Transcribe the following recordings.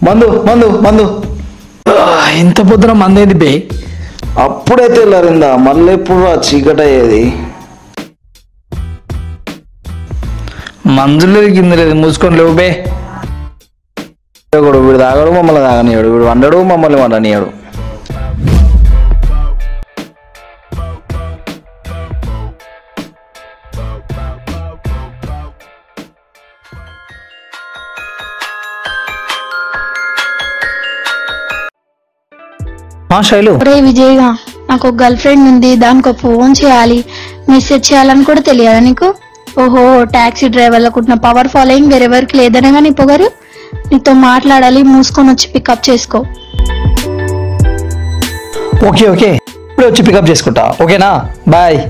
మందు మందు మందు ఇంత పొద్దున మందేది బే అప్పుడైతే వెళ్ళారిందా మళ్ళీ ఎప్పుడు ఆ చీకటి అయ్యేది మందులు కింద లేదు మూసుకొని లేవు బే ఒకడు వీడు తాగడు మమ్మల్ని తాగనియాడు వీడు వండడు మమ్మల్ని వండనియాడు ఆ శైలు ఒరే విజయ్గా నాకు ఒక గర్ల్ ఫ్రెండ్ ఉంది దానికి ఒక ఫోన్ చేయాలి మెసేజ్ చేయాలని కూడా తెలియదా నీకు ఓహో టాక్సీ డ్రైవర్లకు ఉన్న పవర్ ఫాలోయింగ్ వేరెవరికి లేదనే కానీ పొగరు నీతో మాట్లాడాలి మూసుకొని వచ్చి పికప్ చేసుకో ఓకే ఓకే ఇప్పుడే వచ్చి పికప్ చేసుకుంటా ఓకేనా బాయ్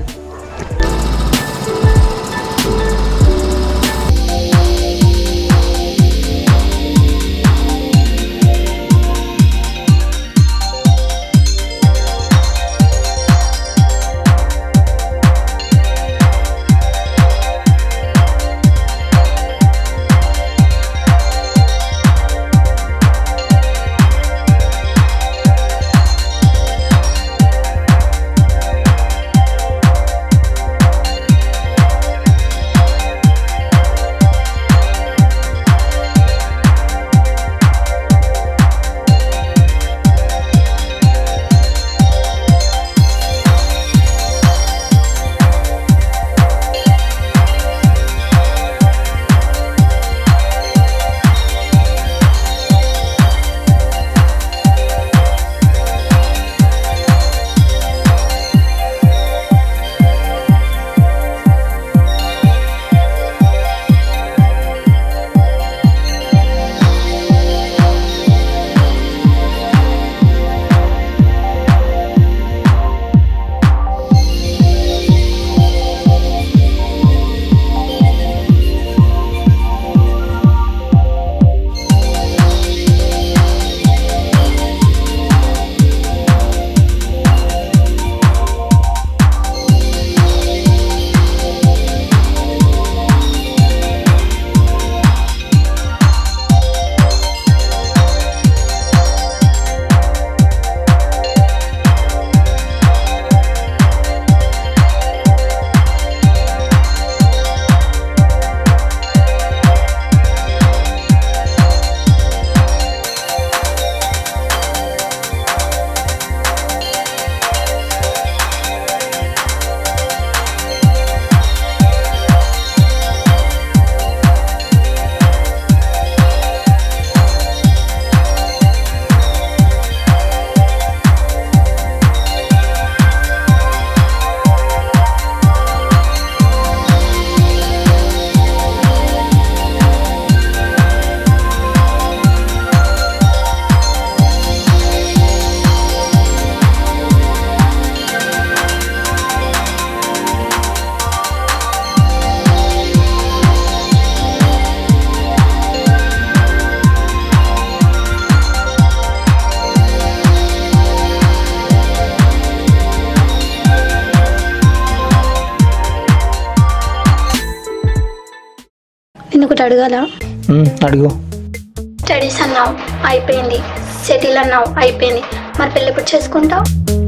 నేను ఒకటి అడగాల ఉమ్, అడుగు స్టడీస్ అన్నావు అయిపోయింది సెటిల్ అన్నావు అయిపోయింది మరి పెళ్ళి ఎప్పుడు చేసుకుంటావు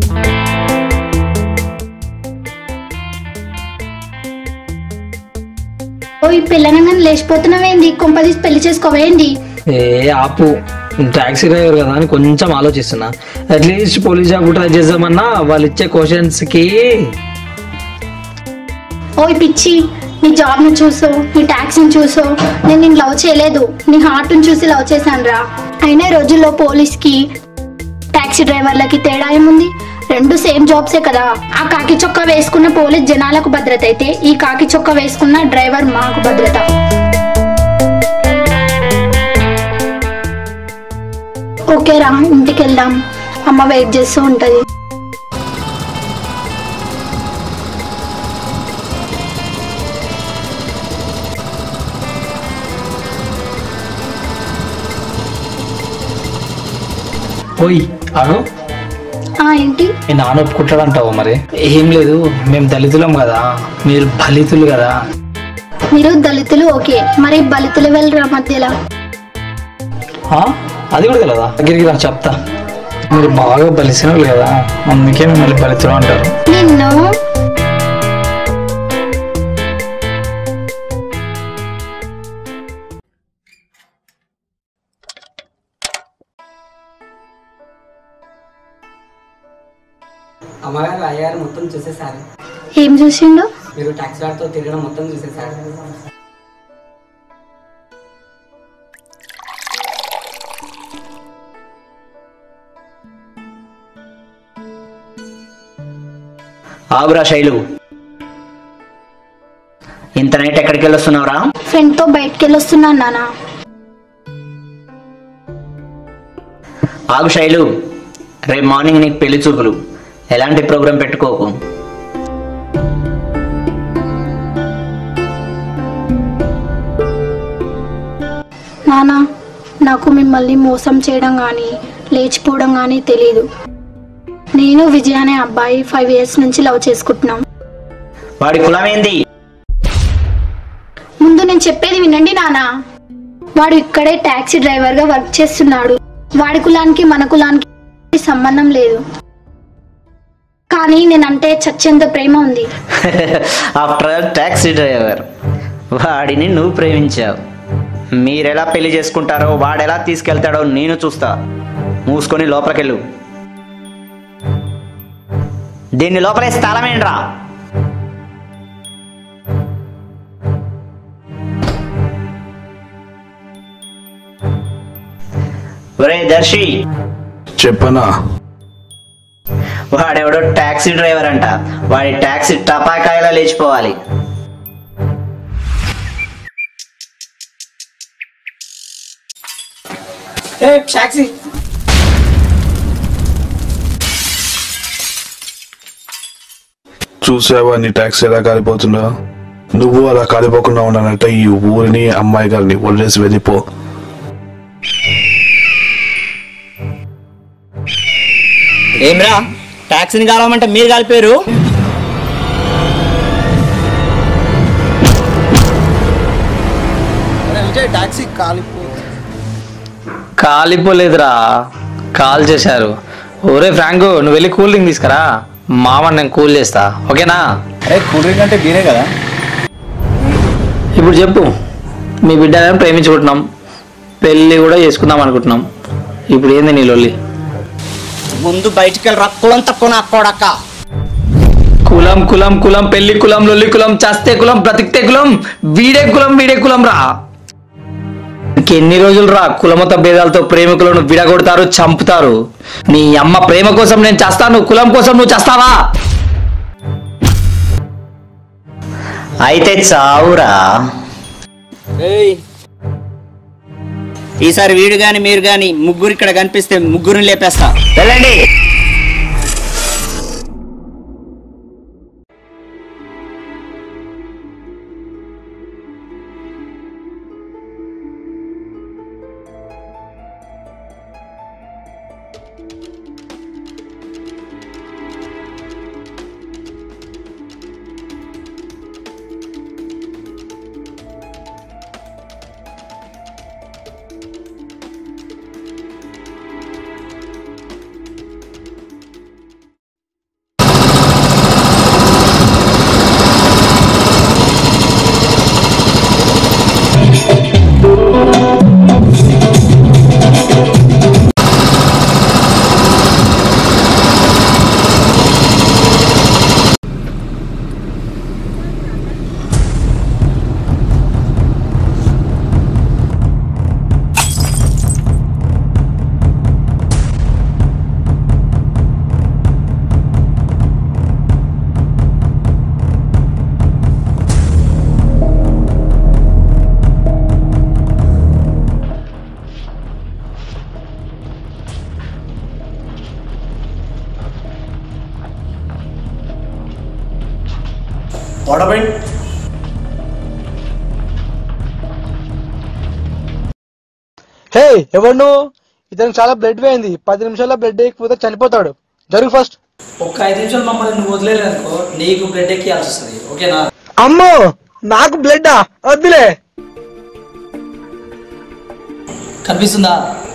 ఓ ఈ పెళ్ళనగానే లేచిపోతున్నావేంది కొంపదీసి పెళ్లి చేసుకోవేంది ఏ ఆపు టాక్సీ డ్రైవర్ కదా అని కొంచెం ఆలోచిస్తున్నా అట్లీస్ట్ పోలీస్ జాబ్ ట్రై చేద్దామన్నా వాళ్ళు ఇచ్చే క్వశ్చన్స్ కి ఓయ్ పిచ్చి నీ జాబ్ ని చూసు నీ టాక్సీని చూసు నేను నేను లవ్ చేయలేదు నీ హార్ట్ ని చూసి లవ్ చేశాను రా అయినా ఈ రోజుల్లో పోలీస్ కి టాక్సీ డ్రైవర్లకి తేడా ఏముంది రెండు సేమ్ జాబ్సే కదా ఆ కాకి చొక్కా వేసుకున్న పోలీస్ జనాలకు భద్రత అయితే ఈ కాకి చొక్కా వేసుకున్న డ్రైవర్ మాకు భద్రత ఓకే రా ఇంటికి వెళ్దాం అమ్మ వెయిట్ చేస్తూ ఉంటది ఓయ్ అను ఆ ఏంటి మీ నాన్న ఒప్పుకుంటాడంటావు మరి ఏం లేదు మేము దళితులం కదా మీరు బలితులు కదా మీరు దళితులు ఓకే మరి బలితులు వెళ్ళరా మధ్యలో ఆ? అది కూడా తెలియదా దగ్గరికి రా చెప్తా మీరు బాగా బలిసిన వాళ్ళు కదా అందుకే మిమ్మల్ని బలితులు అంటారు నిన్ను అమ్మగారు అయ్యారు మొత్తం చూసేసారు ఏం చూసిండు మీరు టాక్సీ వాడితో తిరగడం మొత్తం చూసేసారు ఆగురా శైలు ఇంత నైట్ ఎక్కడికి వెళ్ళొస్తున్నావురా ఫ్రెండ్ తో బయటకు వెళ్ళొస్తున్నాను నాన్న ఆగు శైలు రేపు మార్నింగ్ నీకు పెళ్లి చూపులు ఎలాంటి ప్రోగ్రాం పెట్టుకోకు నాన్న నాకు మిమ్మల్ని మోసం చేయడం కానీ లేచిపోవడం కానీ తెలీదు నేను విజయ్ అనే అబ్బాయి ఫైవ్ ఇయర్స్ నుంచి లవ్ చేసుకుంటున్నాం వాడి కులం ఏంది ముందు నేను చెప్పేది వినండి నాన్న వాడు ఇక్కడే టాక్సీ డ్రైవర్ గా వర్క్ చేస్తున్నాడు వాడి కులానికి మన కులానికి సంబంధం లేదు కానీ నేనంటే చచ్చేంత ప్రేమ ఉంది ఆఫ్టర్ ఆల్ టాక్సీ డ్రైవర్ వాడిని నువ్వు ప్రేమించావు మీరెలా పెళ్లి చేసుకుంటారో వాడెలా తీసుకెళ్తాడో నేను చూస్తా మూసుకొని లోపలికెళ్ళు దీన్ని లోపలే స్థలమేంట్రా ఒరే దర్శి చెప్పనా వాడెవడో టాక్సీ డ్రైవర్ అంట వాడి టాక్సీ టపాకాయలా లేచిపోవాలి టాక్సీ చూసావా నీ ట్యాక్సీ ఎలా కాలిపోతుందో నువ్వు అలా కాలిపోకుండా ఉండాలంటే ఈ ఊరిని అమ్మాయి గారిని వదిలేసి వెళ్ళిపో ఏమిరా టాక్సీని కాలమంటే మీరు కలిపారు కాలిపోలేదురా కాల్ చేశారు ఒరే ఫ్రాంకు నువ్వు వెళ్ళి కూల్ డ్రింక్ తీసుకురా మామ నేను కూల్ చేస్తా ఓకేనా అరే కూల్ డ్రింక్ అంటే బీరే కదా ఇప్పుడు చెప్పు మీ బిడ్డని ప్రేమించుకుంటున్నాం పెళ్ళి కూడా చేసుకుందాం అనుకుంటున్నాం ఇప్పుడు ఏంది నీ లొల్లి ముందు బయటికి వెళ్ళి రక్కులం తక్కువ నా కొడక కులం కులం కులం పెళ్లి కులం లొల్లి కులం చస్తే కులం బ్రతికితే కులం వీడే కులం వీడే కులం రా ఎన్ని రోజులు రా కులమత భేదాలతో ప్రేమికులను విడగొడతారు చంపుతారు నీ అమ్మ ప్రేమ కోసం నేను చేస్తాను కులం కోసం నువ్వు చేస్తావా అయితే చావురా ఈసారి వీడు గాని మీరు గాని ముగ్గురు ఇక్కడ కనిపిస్తే ముగ్గురిని లేపేస్తా వెళ్ళండి హే ఎవరు నువ్వు ఇతనికి చాలా బ్లడ్ పోయింది పది నిమిషాల్లో బ్లడ్ ఎక్కిపోతే చనిపోతాడు జరుగు ఫస్ట్ ఒక్క ఐదు నిమిషాలు మమ్మల్ని నువ్వు వదిలేదనుకో నీకు బ్లడ్ ఎక్కియాల్సి వస్తుంది ఓకేనా అమ్మో నాకు బ్లడ్ వద్దులే కనిపిస్తుందా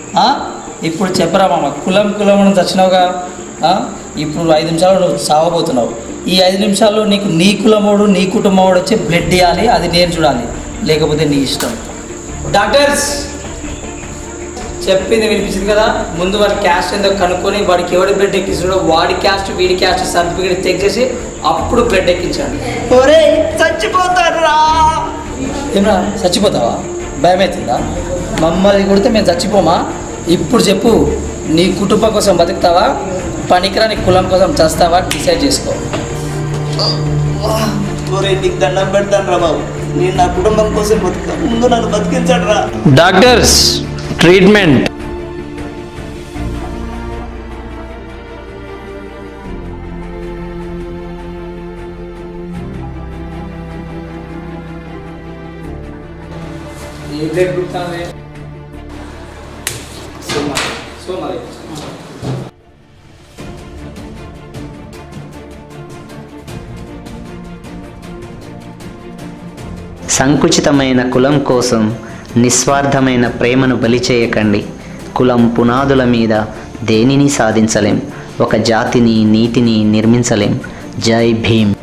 ఆ? ఇప్పుడు చెప్పరా మామ కులం కులం అని చచ్చినావుగా ఆ? ఇప్పుడు ఐదు నిమిషాలు నువ్వు సావబోతున్నావు ఈ ఐదు నిమిషాల్లో నీకు నీ కులమోడు నీ కుటుంబోడు వచ్చి బ్లడ్ ఇవ్వాలి అది నేను చూడాలి లేకపోతే నీ ఇష్టం డాక్టర్స్ చెప్పింది వినిపించింది కదా ముందు వాడి క్యాస్ట్ ఏందో కనుక్కొని వాడికి ఎవడి బ్లడ్ ఎక్కించాడో వాడి క్యాస్ట్ వీడి క్యాస్ట్ సర్టిఫికేట్ చెక్ చేసి అప్పుడు బ్లడ్ ఎక్కించండి ఒరే చచ్చిపోతాడు రా ఏమరా చచ్చిపోతావా భయం అవుతుందా మమ్మల్ని కొడితే మేము చచ్చిపోమా ఇప్పుడు చెప్పు నీ కుటుంబం కోసం బతుకుతావా పనికిరా నీ కులం కోసం చేస్తావా డిసైడ్ చేసుకో ఒరే నీకు దండం పెడతాను రా బాబు నేను నా కుటుంబం కోసం బతుకుతా ముందు నన్ను బతికించాడు రా డాక్టర్స్ ట్రీట్మెంట్ సంకుచితమైన కులం కోసం నిస్వార్థమైన ప్రేమను బలి చేయకండి కులం పునాదుల మీద దేనిని సాధించలేం ఒక జాతిని నీతిని నిర్మించలేం జై భీమ్